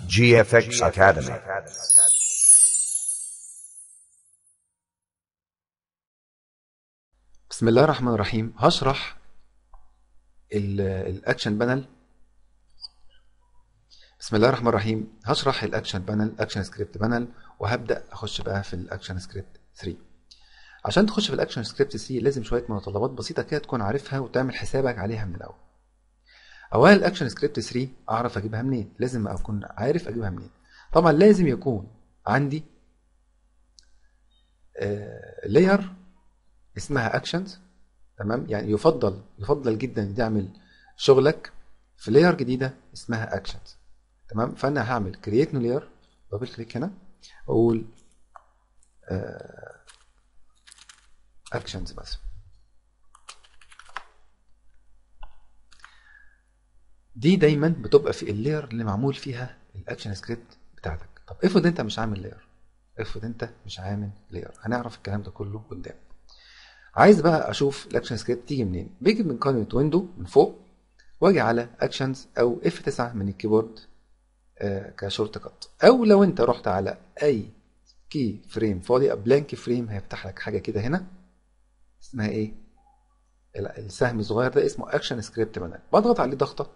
GFX Academy. بسم الله الرحمن الرحيم هشرح ال- الاكشن بانل بسم الله الرحمن الرحيم هشرح الاكشن بانل اكشن سكريبت بانل وهبدا اخش بقى في الاكشن سكريبت 3 عشان تخش في الاكشن سكريبت 3 لازم شويه متطلبات بسيطه كده تكون عارفها وتعمل حسابك عليها من الاول اولا الاكشن سكريبت 3 اعرف اجيبها منين لازم اكون عارف اجيبها منين طبعا لازم يكون عندي لاير اسمها اكشنز تمام يعني يفضل يفضل جدا تعمل شغلك في لاير جديده اسمها اكشنز تمام فانا هعمل كرييت نيو لاير دبل كليك هنا واقول اكشنز بس دي دايما بتبقى في اللاير اللي معمول فيها الاكشن سكريبت بتاعتك طب افرض انت مش عامل لاير افرض انت مش عامل لاير هنعرف الكلام ده كله قدام عايز بقى اشوف الاكشن سكريبت تيجي منين بيجي من قائمه ويندو من فوق واجي على اكشنز او اف 9 من الكيبورد آه كشورت كات او لو انت رحت على اي كي فريم فاضي بلانك فريم هيفتح لك حاجه كده هنا اسمها ايه السهم الصغير ده اسمه اكشن سكريبت بانل بضغط عليه ضغطه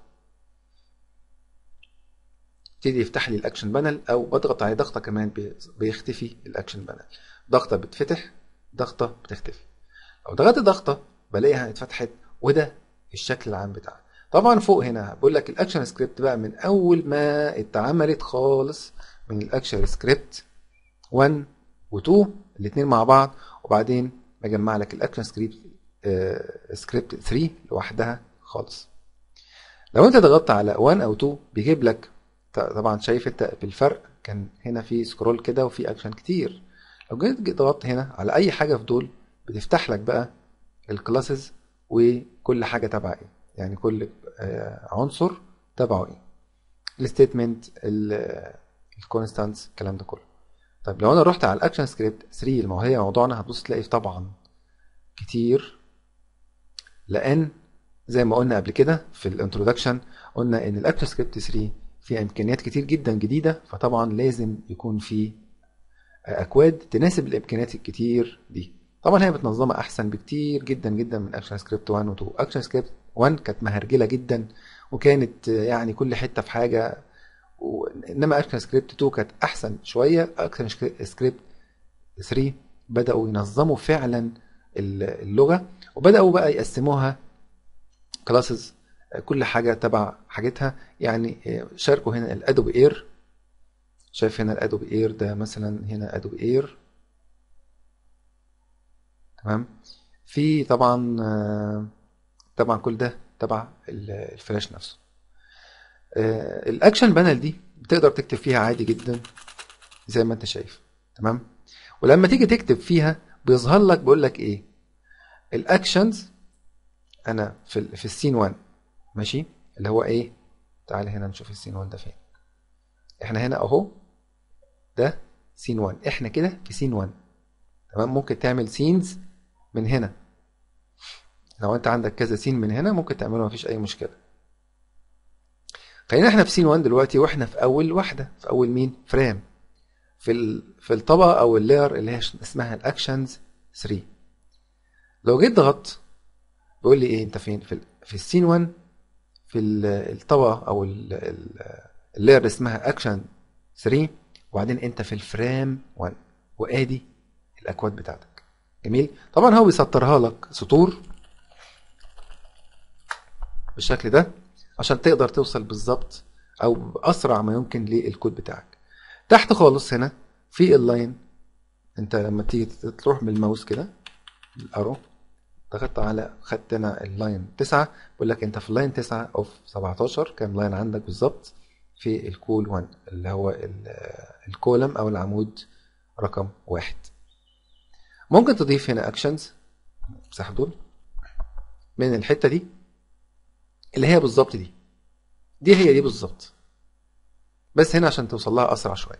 يبتدي يفتح لي الاكشن بانل او بضغط عليه ضغطه كمان بيختفي الاكشن بانل ضغطه بتفتح ضغطه بتختفي لو ضغطت ضغطه بلاقيها اتفتحت وده الشكل العام بتاعها طبعا فوق هنا بقول لك الاكشن سكريبت بقى من اول ما اتعملت خالص من الاكشن سكريبت 1 و2 الاثنين مع بعض وبعدين بجمع لك الاكشن سكريبت آه سكريبت 3 لوحدها خالص لو انت ضغطت على 1 او 2 بيجيب لك طبعا شايف انت بالفرق كان هنا في سكرول كده وفي اكشن كتير لو جيت ضغطت هنا على اي حاجه في دول بتفتح لك بقى الكلاسز وكل حاجه تبع ايه يعني كل عنصر تبعه ايه الستيتمنت الكونستانس الكلام ده كله طيب لو انا رحت على الاكشن سكريبت 3 اللي هي موضوعنا هتبص تلاقي طبعا كتير لان زي ما قلنا قبل كده في الانترودكشن قلنا ان الاكشن سكريبت 3 فيها امكانيات كتير جدا جديده فطبعا لازم يكون في اكواد تناسب الامكانيات الكتير دي طبعا هي متنظمه احسن بكتير جدا جدا من اكشن سكريبت 1 و 2 اكشن سكريبت 1 كانت مهرجله جدا وكانت يعني كل حته في حاجه و... انما اكشن سكريبت 2 كانت احسن شويه اكشن سكريبت 3 بداوا ينظموا فعلا اللغه وبداوا بقى يقسموها كلاسز كل حاجه تبع حاجتها يعني شاركوا هنا الادوبي اير شايف هنا الادوبي اير ده مثلا هنا ادوبي اير تمام في طبعا طبعا كل ده تبع الفلاش نفسه الاكشن بانل دي بتقدر تكتب فيها عادي جدا زي ما انت شايف تمام ولما تيجي تكتب فيها بيظهر لك بيقول لك ايه الاكشنز انا في في السين 1 ماشي اللي هو ايه تعال هنا نشوف السين 1 ده فين احنا هنا اهو ده سين 1 احنا كده في سين 1 تمام ممكن تعمل سينز من هنا لو انت عندك كذا سين من هنا ممكن تعمله مفيش اي مشكله خلينا احنا في سين 1 دلوقتي واحنا في اول واحده في اول مين فريم في ال... في الطبقه او اللاير اللي هي اسمها الاكشنز 3 لو جيت ضغطت بيقول لي ايه انت فين في ال... في السين 1 في الطبقه او اللاير اللي اسمها اكشن 3 وبعدين انت في الفريم 1 وادي الاكواد بتاعتك جميل طبعا هو بيسطرها لك سطور بالشكل ده عشان تقدر توصل بالظبط او باسرع ما يمكن للكود بتاعك تحت خالص هنا في اللاين انت لما تيجي تروح بالماوس كده الارو ضغطت على خدت انا اللاين 9 بقول لك انت في اللاين 9 اوف 17 كام لاين عندك بالظبط في الكول 1 اللي هو الكولم او العمود رقم واحد ممكن تضيف هنا اكشنز امسح دول من الحته دي اللي هي بالظبط دي دي هي دي بالظبط بس هنا عشان توصل لها اسرع شويه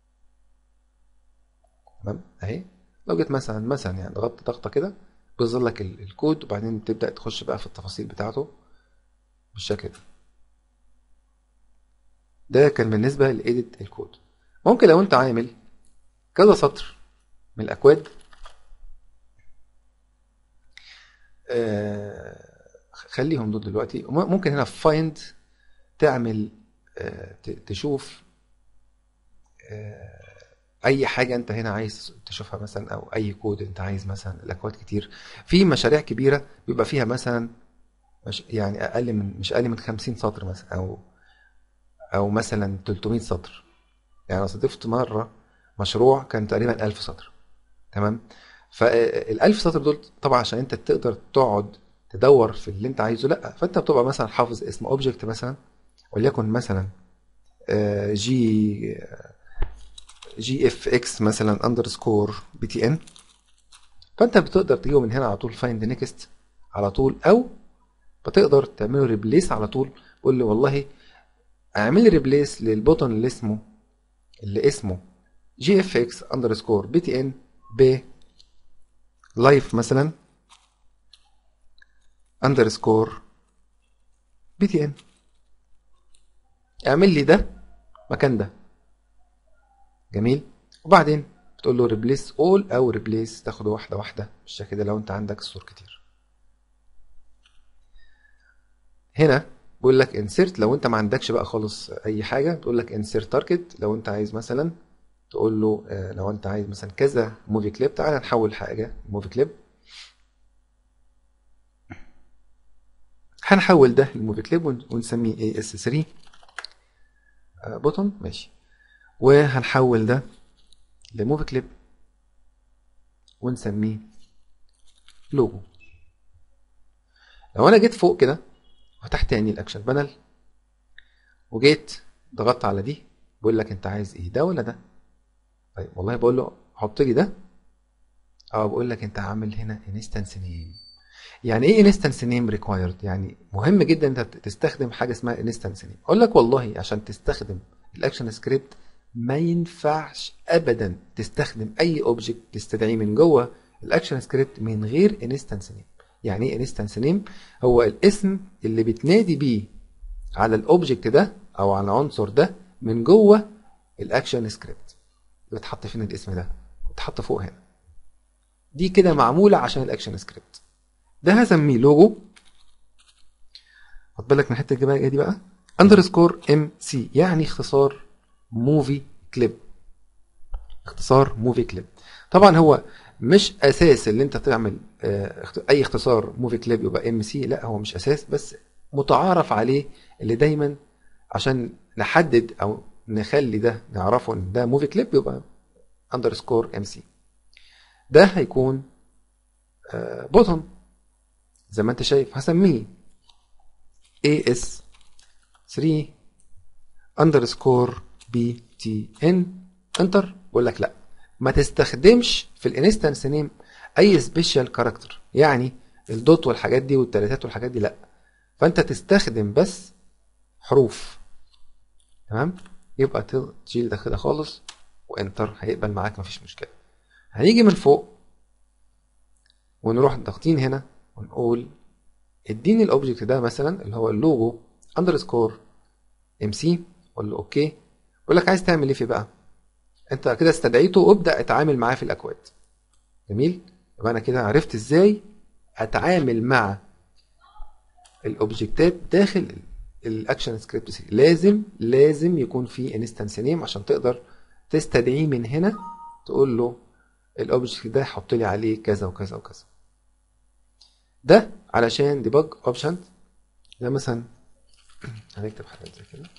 تمام اهي لو جيت مثلا مثلا يعني ضغطت ضغطه كده بيظهر لك الكود وبعدين تبدا تخش بقى في التفاصيل بتاعته بالشكل ده ده كان بالنسبه لايديت الكود ممكن لو انت عامل كذا سطر من الاكواد آه، خليهم دول دلوقتي ممكن هنا في فايند تعمل آه، تشوف آه، اي حاجه انت هنا عايز تشوفها مثلا او اي كود انت عايز مثلا الاكواد كتير في مشاريع كبيره بيبقى فيها مثلا مش يعني اقل من مش اقل من 50 سطر مثلا او او مثلا 300 سطر يعني صادفت مره مشروع كان تقريبا 1000 سطر تمام فال 1000 سطر دول طبعا عشان انت تقدر تقعد تدور في اللي انت عايزه لا فانت بتبقى مثلا حافظ اسم اوبجكت مثلا وليكن مثلا آه، جي جي اف اكس مثلا اندرسكور بي تي ان فانت بتقدر تجيبه من هنا على طول فايند نيكست على طول او بتقدر تعمله ريبليس على طول قول لي والله اعمل لي ريبليس للبوتن اللي اسمه اللي اسمه جي اف اكس اندرسكور بي تي ان ب لايف مثلا اندرسكور بي تي ان اعمل لي ده مكان ده جميل وبعدين بتقول له ريبليس اول او ريبليس تاخده واحده واحده بالشكل ده لو انت عندك صور كتير هنا بيقول لك انسيرت لو انت ما عندكش بقى خالص اي حاجه بتقول لك انسيرت تارجت لو انت عايز مثلا تقول له آه، لو انت عايز مثلا كذا موفي كليب تعالى نحول حاجه موفي كليب هنحول ده لموفي كليب ونسميه اي اس 3 بوتون ماشي وهنحول ده لموفي كليب ونسميه لوجو لو انا جيت فوق كده فتحت تاني الاكشن بانل وجيت ضغطت على دي بيقول لك انت عايز ايه ده ولا ده طيب والله بقول له حط لي ده اه بقول لك انت عامل هنا انستنس نيم يعني ايه انستنس نيم ريكوايرد يعني مهم جدا انت تستخدم حاجه اسمها انستنس نيم اقول لك والله عشان تستخدم الاكشن سكريبت ما ينفعش ابدا تستخدم اي اوبجكت تستدعيه من جوه الاكشن سكريبت من غير انستنس نيم يعني ايه انستنس نيم هو الاسم اللي بتنادي بيه على الاوبجكت ده او على العنصر ده من جوه الاكشن سكريبت بتحط فين الاسم ده بتحط فوق هنا دي كده معموله عشان الاكشن سكريبت ده هسميه لوجو خد بالك من الحته دي بقى اندرسكور ام سي يعني اختصار موفي كليب اختصار موفي كليب طبعا هو مش اساس اللي انت تعمل آه، اي اختصار موفي كليب يبقى ام سي لا هو مش اساس بس متعارف عليه اللي دايما عشان نحدد او نخلي ده نعرفه ان ده موفي كليب يبقى اندرسكور ام سي ده هيكون بوتن آه، زي ما انت شايف هسميه as 3 اندرسكور بي تي ان انتر بقول لك لا ما تستخدمش في الانستنس نيم اي سبيشال كاركتر يعني الدوت والحاجات دي والتلاتات والحاجات دي لا فانت تستخدم بس حروف تمام يبقى تشيل ده كده خالص وانتر هيقبل معاك مفيش مشكله هنيجي من فوق ونروح ضاغطين هنا ونقول اديني الاوبجكت ده مثلا اللي هو اللوجو اندرسكور ام سي اقول له اوكي يقول لك عايز تعمل ايه فيه بقى انت كده استدعيته وابدا اتعامل معاه في الاكواد جميل يبقى انا كده عرفت ازاي اتعامل مع الاوبجكتات داخل الاكشن سكريبت لازم لازم يكون في انستنس نيم عشان تقدر تستدعيه من هنا تقول له الاوبجكت ده حط لي عليه كذا وكذا وكذا ده علشان ديباج اوبشن ده مثلا هنكتب حاجات زي كده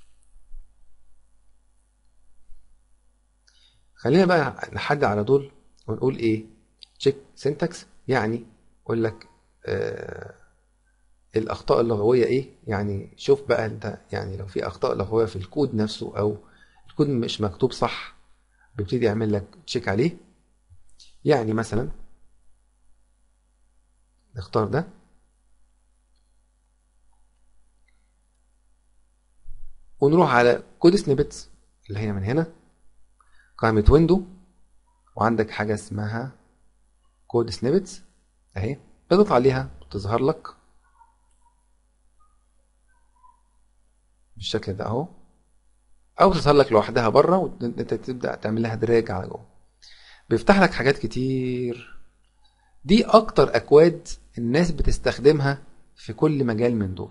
خلينا بقى نحدد على دول ونقول ايه تشيك سينتاكس يعني اقول لك آه الاخطاء اللغويه ايه يعني شوف بقى انت يعني لو في اخطاء لغويه في الكود نفسه او الكود مش مكتوب صح بيبتدي يعمل لك تشيك عليه يعني مثلا نختار ده ونروح على كود سنيبتس اللي هي من هنا قائمة ويندو وعندك حاجة اسمها كود سنيبتس اهي تضغط عليها تظهر لك بالشكل ده اهو او تظهر لك لوحدها بره وانت تبدا تعمل لها دراج على جوه بيفتح لك حاجات كتير دي اكتر اكواد الناس بتستخدمها في كل مجال من دول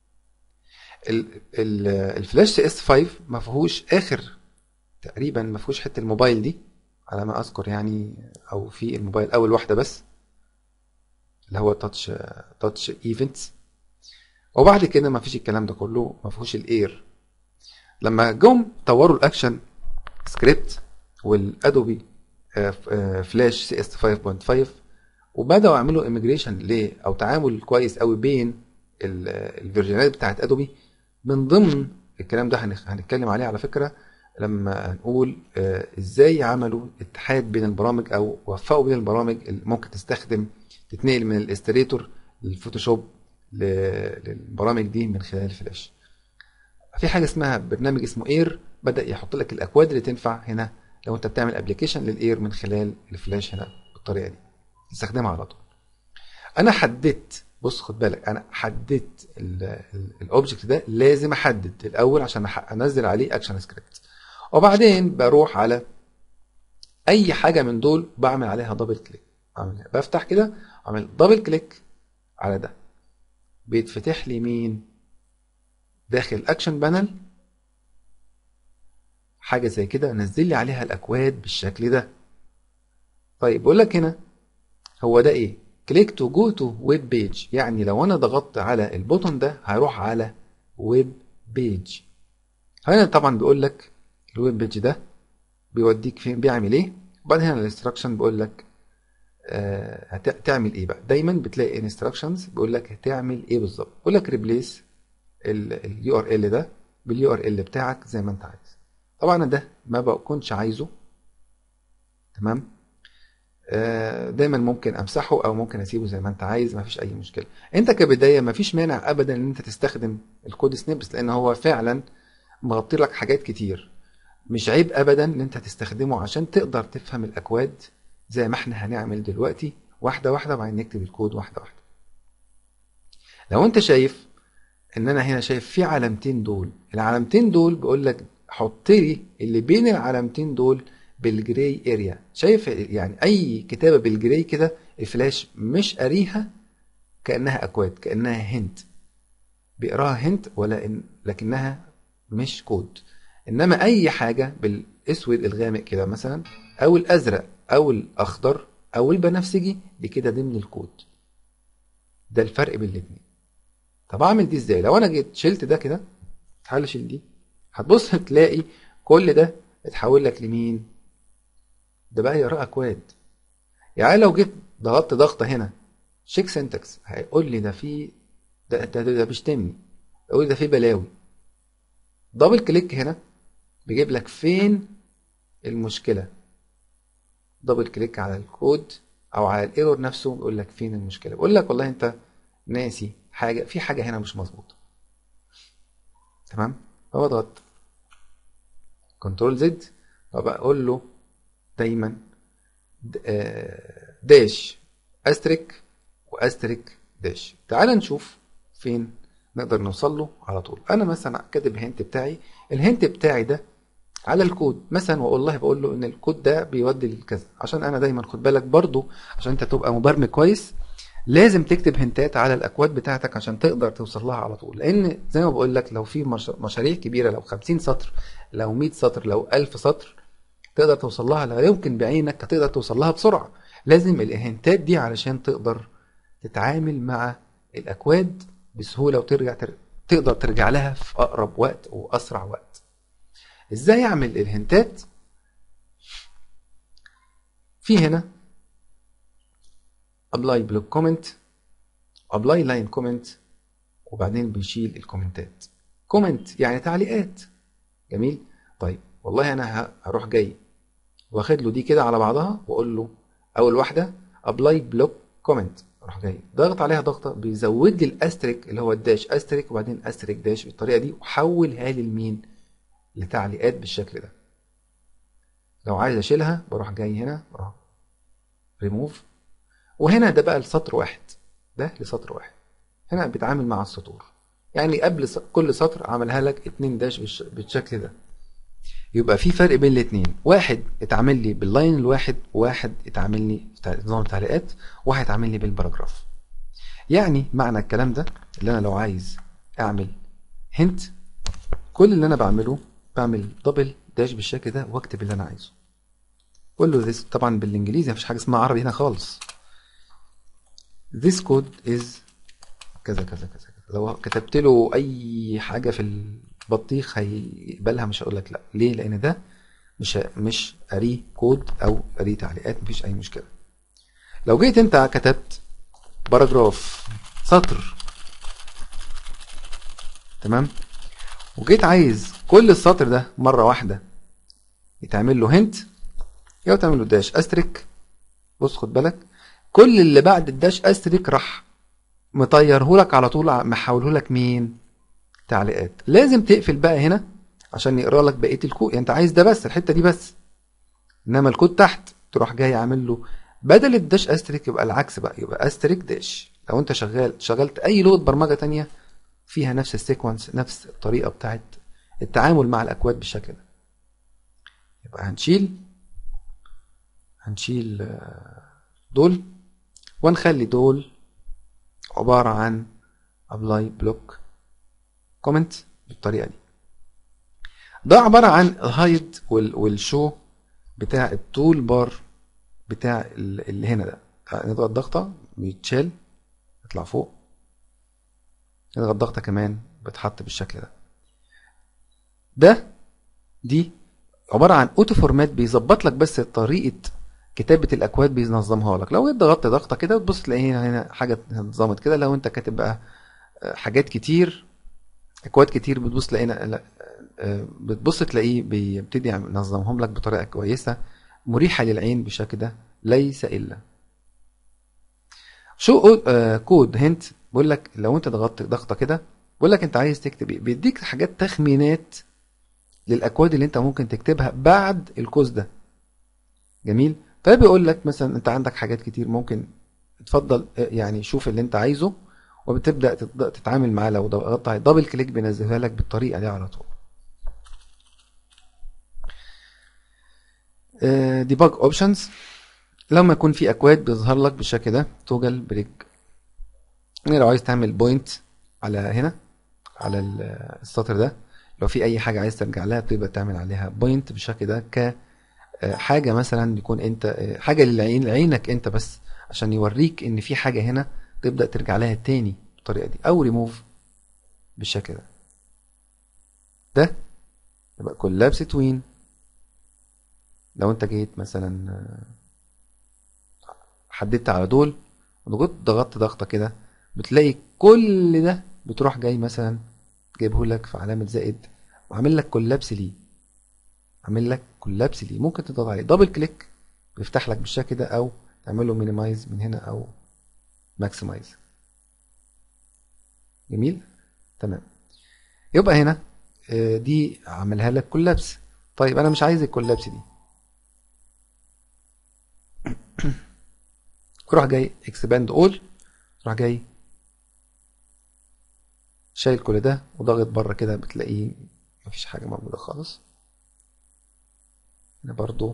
الفلاش سي اس 5 ما فيهوش اخر تقريبا ما فيهوش حته الموبايل دي على ما اذكر يعني او في الموبايل اول واحده بس اللي هو تاتش تاتش ايفنتس وبعد كده ما فيش الكلام ده كله ما فيهوش الاير لما جم طوروا الاكشن سكريبت والادوبي فلاش سي اس 5.5 وبداوا يعملوا ايميجريشن ل او تعامل كويس قوي بين الفيرجنات بتاعت ادوبي من ضمن الكلام ده هنتكلم عليه على فكره لما نقول ازاي عملوا اتحاد بين البرامج او وفقوا بين البرامج اللي ممكن تستخدم تتنقل من الاستريتور للفوتوشوب للبرامج دي من خلال الفلاش في حاجه اسمها برنامج اسمه اير بدا يحط لك الاكواد اللي تنفع هنا لو انت بتعمل ابلكيشن للاير من خلال الفلاش هنا بالطريقه دي تستخدمها على طول انا حددت بص خد بالك انا حددت الاوبجكت ده لازم احدد الاول عشان انزل عليه اكشن سكريبت وبعدين بروح على اي حاجه من دول بعمل عليها دبل كليك بعمل بفتح كده اعمل دبل كليك على ده بيتفتح لي مين داخل اكشن بانل حاجه زي كده نزل لي عليها الاكواد بالشكل ده طيب بقول لك هنا هو ده ايه كليك تو جو تو ويب بيج يعني لو انا ضغطت على البوتون ده هيروح على ويب بيج هنا طبعا بيقول لك الويب بيج ده بيوديك فين بيعمل ايه وبعدين هنا الانستراكشن بيقول لك آه هتعمل ايه بقى دايما بتلاقي انستراكشنز بيقول لك هتعمل ايه بالظبط بيقول لك ريبليس اليو ار ال ده باليو ار ال بتاعك زي ما انت عايز طبعا ده ما بكونش عايزه تمام دايما ممكن امسحه او ممكن اسيبه زي ما انت عايز ما فيش اي مشكله انت كبدايه ما فيش مانع ابدا ان انت تستخدم الكود سنيبس لان هو فعلا مغطي لك حاجات كتير مش عيب ابدا ان انت تستخدمه عشان تقدر تفهم الاكواد زي ما احنا هنعمل دلوقتي واحده واحده وبعدين نكتب الكود واحده واحده لو انت شايف ان انا هنا شايف في علامتين دول العلامتين دول بيقول لك حط لي اللي بين العلامتين دول بالجراي اريا شايف يعني اي كتابه بالجراي كده الفلاش مش قاريها كانها اكواد كانها هنت بيقراها هنت ولا إن لكنها مش كود انما اي حاجه بالاسود الغامق كده مثلا او الازرق او الاخضر او البنفسجي دي كده ضمن الكود ده الفرق بين الاثنين طب اعمل دي ازاي لو انا جيت شلت ده كده تعال شيل دي هتبص تلاقي كل ده اتحول لك لمين ده بقى يقرا اكواد يعني لو جيت ضغطت ضغطه هنا شيك سنتكس هيقول لي ده في ده ده, ده بيشتمني يقول ده في بلاوي دبل كليك هنا بيجيب لك فين المشكله دبل كليك على الكود او على الايرور نفسه بيقول لك فين المشكله بيقول لك والله انت ناسي حاجه في حاجه هنا مش مظبوطه تمام فبضغط كنترول زد وبقول له دايما داش استريك واستريك داش تعال نشوف فين نقدر نوصل له على طول انا مثلا كاتب الهنت بتاعي الهنت بتاعي ده على الكود مثلا والله بقول له ان الكود ده بيودي لكذا عشان انا دايما خد بالك برضو عشان انت تبقى مبرمج كويس لازم تكتب هنتات على الاكواد بتاعتك عشان تقدر توصل لها على طول لان زي ما بقول لك لو في مشاريع كبيره لو 50 سطر لو 100 سطر لو 1000 سطر تقدر توصل لها لا يمكن بعينك هتقدر توصل لها بسرعه لازم الهنتات دي علشان تقدر تتعامل مع الاكواد بسهوله وترجع تر... تقدر ترجع لها في اقرب وقت واسرع وقت ازاي اعمل الهنتات في هنا ابلاي بلوك كومنت ابلاي لاين كومنت وبعدين بيشيل الكومنتات كومنت يعني تعليقات جميل طيب والله انا هروح جاي واخد له دي كده على بعضها واقول له اول واحده ابلاي بلوك كومنت اروح جاي ضغط عليها ضغطه بيزود لي الاستريك اللي هو الداش استريك وبعدين استريك داش بالطريقه دي وحولها لي لمين لتعليقات بالشكل ده لو عايز اشيلها بروح جاي هنا بروح ريموف وهنا ده بقى لسطر واحد ده لسطر واحد هنا بيتعامل مع السطور يعني قبل كل سطر عملها لك اتنين داش بالشكل ده يبقى في فرق بين الاثنين واحد اتعامل لي باللاين الواحد وواحد اتعامل لي في نظام التعليقات وواحد اتعامل لي بالباراجراف يعني معنى الكلام ده اللي انا لو عايز اعمل هنت كل اللي انا بعمله بعمل دبل داش بالشكل ده واكتب اللي انا عايزه قول له this طبعا بالانجليزي مفيش حاجه اسمها عربي هنا خالص this code is كذا كذا كذا كذا لو كتبت له اي حاجه في البطيخ هيقبلها مش هقول لك لا ليه لان ده مش مش اريه كود او اريه تعليقات مفيش اي مشكله لو جيت انت كتبت باراجراف سطر تمام وجيت عايز كل السطر ده مره واحده يتعمل له هنت يا تعمل له داش استريك بص خد بالك كل اللي بعد الداش استريك راح مطيره لك على طول محوله لك مين تعليقات لازم تقفل بقى هنا عشان يقرا لك بقيه الكود يعني انت عايز ده بس الحته دي بس انما الكود تحت تروح جاي عامل له بدل الداش استريك يبقى العكس بقى يبقى استريك داش لو انت شغال شغلت اي لغه برمجه تانية فيها نفس السيكونس نفس الطريقه بتاعت التعامل مع الاكواد بالشكل ده يبقى هنشيل هنشيل دول ونخلي دول عبارة عن apply block comment بالطريقة دي ده عبارة عن الهايد والشو بتاع التول بار بتاع اللي هنا ده نضغط ضغطة بيتشال يطلع فوق نضغط ضغطة كمان بتحط بالشكل ده ده دي عبارة عن اوتو فورمات بيظبط لك بس طريقة كتابة الأكواد بينظمها لك لو انت ضغطت ضغطة كده تبص تلاقي هنا هنا حاجة اتنظمت كده لو انت كاتب بقى حاجات كتير أكواد كتير بتبص تلاقي لا بتبص تلاقيه بيبتدي ينظمهم لك بطريقة كويسة مريحة للعين بالشكل ده ليس إلا شو كود هنت بيقول لك لو انت ضغطت ضغطة كده بيقول لك انت عايز تكتب ايه بيديك حاجات تخمينات للأكواد اللي انت ممكن تكتبها بعد الكوز ده جميل فبيقول لك مثلا انت عندك حاجات كتير ممكن تفضل يعني شوف اللي انت عايزه وبتبدا تتعامل معاه لو ضغطت على دبل كليك بينزلها لك بالطريقه دي على طول ديباج اوبشنز لما يكون في اكواد بيظهر لك بالشكل ده توجل بريك يعني لو عايز تعمل بوينت على هنا على السطر ده لو في اي حاجه عايز ترجع لها بتبقى تعمل عليها بوينت بالشكل ده ك حاجة مثلا يكون انت حاجة للعين لعينك انت بس عشان يوريك ان في حاجة هنا تبدأ ترجع لها تاني بالطريقة دي او ريموف بالشكل ده ده يبقى كولابس توين لو انت جيت مثلا حددت على دول وضغطت ضغطت ضغطة كده بتلاقي كل ده بتروح جاي مثلا جايبه لك في علامة زائد وعامل لك كولابس ليه عامل لك كولابس ليه ممكن تضغط عليه دبل كليك بيفتح لك بالشكل ده او تعمل له مينيمايز من هنا او ماكسمايز جميل تمام يبقى هنا دي عملها لك كولابس طيب انا مش عايز الكولابس دي روح جاي اكسباند اول روح جاي شايل كل ده وضغط بره كده بتلاقيه مفيش حاجه موجوده خالص هنا برضو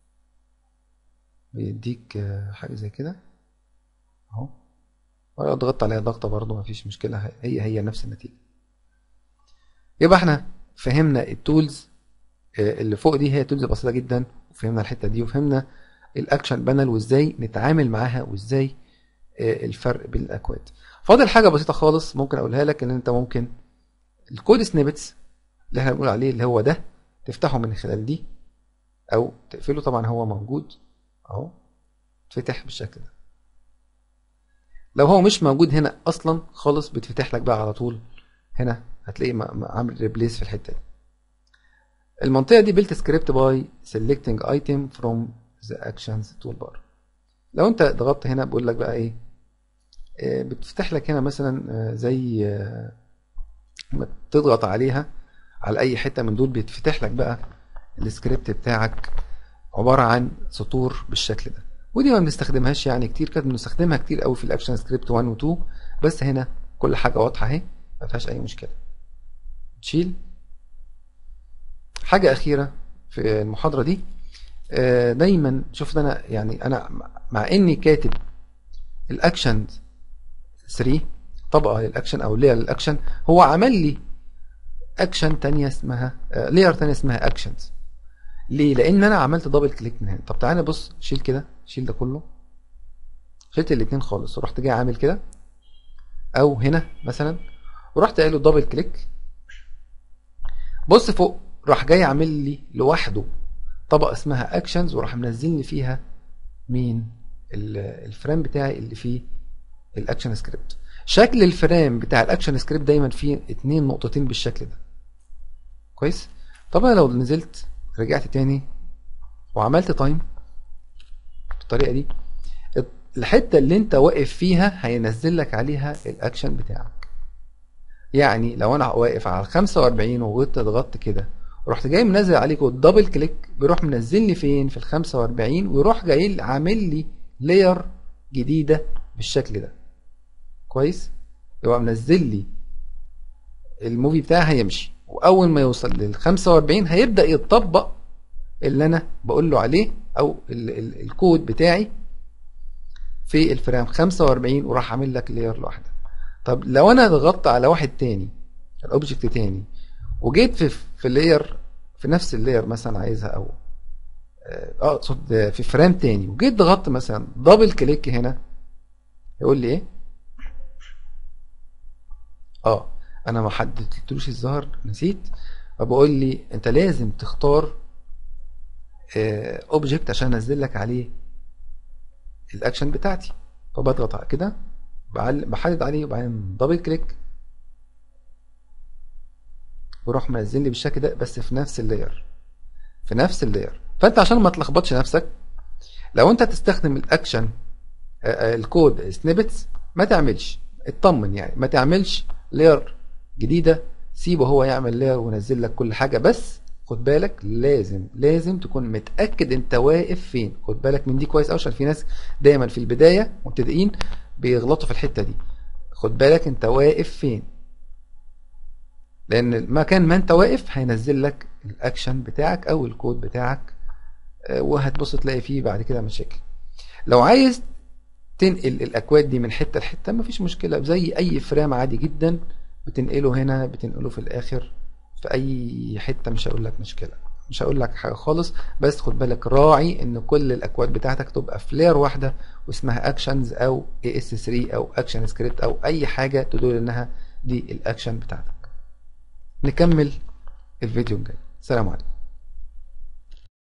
بيديك حاجة زي كده اهو ولو ضغطت عليها ضغطة برضو مفيش مشكلة هي هي نفس النتيجة يبقى احنا فهمنا التولز اللي فوق دي هي تولز بسيطة جدا وفهمنا الحتة دي وفهمنا الاكشن بانل وازاي نتعامل معاها وازاي الفرق بين الاكواد فاضل حاجة بسيطة خالص ممكن اقولها لك ان انت ممكن الكود سنيبتس اللي احنا بنقول عليه اللي هو ده تفتحه من خلال دي او تقفله طبعا هو موجود اهو تفتح بالشكل ده لو هو مش موجود هنا اصلا خالص بتفتح لك بقى على طول هنا هتلاقيه عامل ريبليس في الحته دي المنطقه دي built script by selecting item from the actions toolbar لو انت ضغطت هنا بيقول لك بقى ايه بتفتح لك هنا مثلا زي ما تضغط عليها على اي حته من دول بيتفتح لك بقى السكريبت بتاعك عباره عن سطور بالشكل ده ودي ما بنستخدمهاش يعني كتير كانت بنستخدمها كتير قوي في الاكشن سكريبت 1 و 2 بس هنا كل حاجه واضحه اهي ما فيهاش اي مشكله تشيل حاجه اخيره في المحاضره دي آه، دايما شفت انا يعني انا مع اني كاتب الاكشن 3 طبقه للاكشن او لير للاكشن هو عمل لي اكشن تانية اسمها لير تانية اسمها اكشنز ليه لان انا عملت دبل كليك من هنا طب تعالى بص شيل كده شيل ده كله شلت الاثنين خالص ورحت جاي عامل كده او هنا مثلا ورحت قايل له دبل كليك بص فوق راح جاي عامل لي لوحده طبقه اسمها اكشنز وراح منزلني فيها مين الفريم بتاعي اللي فيه الاكشن سكريبت شكل الفريم بتاع الاكشن سكريبت دايما فيه اتنين نقطتين بالشكل ده كويس طبعا لو نزلت رجعت تاني وعملت تايم بالطريقه دي الحته اللي انت واقف فيها هينزل لك عليها الاكشن بتاعك يعني لو انا واقف على 45 وغلطت ضغطت كده ورحت جاي منزل عليه كود دبل كليك بيروح منزلني فين في ال 45 ويروح جاي عامل لي لاير جديده بالشكل ده كويس يبقى منزل لي الموفي بتاعي هيمشي واول ما يوصل لل 45 هيبدا يتطبق اللي انا بقول له عليه او ال ال الكود بتاعي في الفريم 45 وراح عامل لك لاير لوحده طب لو انا ضغطت على واحد تاني الاوبجكت تاني وجيت في في اللاير في نفس اللاير مثلا عايزها او اقصد آه في فريم تاني وجيت ضغطت مثلا دبل كليك هنا يقول لي ايه اه انا ما حددتلوش الظهر نسيت فبقول لي انت لازم تختار اوبجكت عشان انزل لك عليه الاكشن بتاعتي فبضغط على كده بحدد عليه وبعدين دبل كليك ويروح منزل لي بالشكل ده بس في نفس اللاير في نفس اللاير فانت عشان ما تلخبطش نفسك لو انت تستخدم الاكشن الكود سنيبتس ما تعملش اطمن يعني ما تعملش لاير جديده سيبه هو يعمل لاير وينزل لك كل حاجه بس خد بالك لازم لازم تكون متاكد انت واقف فين خد بالك من دي كويس قوي عشان في ناس دايما في البدايه مبتدئين بيغلطوا في الحته دي خد بالك انت واقف فين لان مكان ما انت واقف هينزل لك الاكشن بتاعك او الكود بتاعك وهتبص تلاقي فيه بعد كده مشاكل لو عايز تنقل الاكواد دي من حته لحته مفيش مشكله زي اي فريم عادي جدا بتنقله هنا بتنقله في الاخر في اي حته مش هقول لك مشكله مش هقول لك حاجه خالص بس خد بالك راعي ان كل الاكواد بتاعتك تبقى في لاير واحده واسمها اكشنز او اي اس 3 او اكشن سكريبت او اي حاجه تدل انها دي الاكشن بتاعتك نكمل الفيديو الجاي سلام عليكم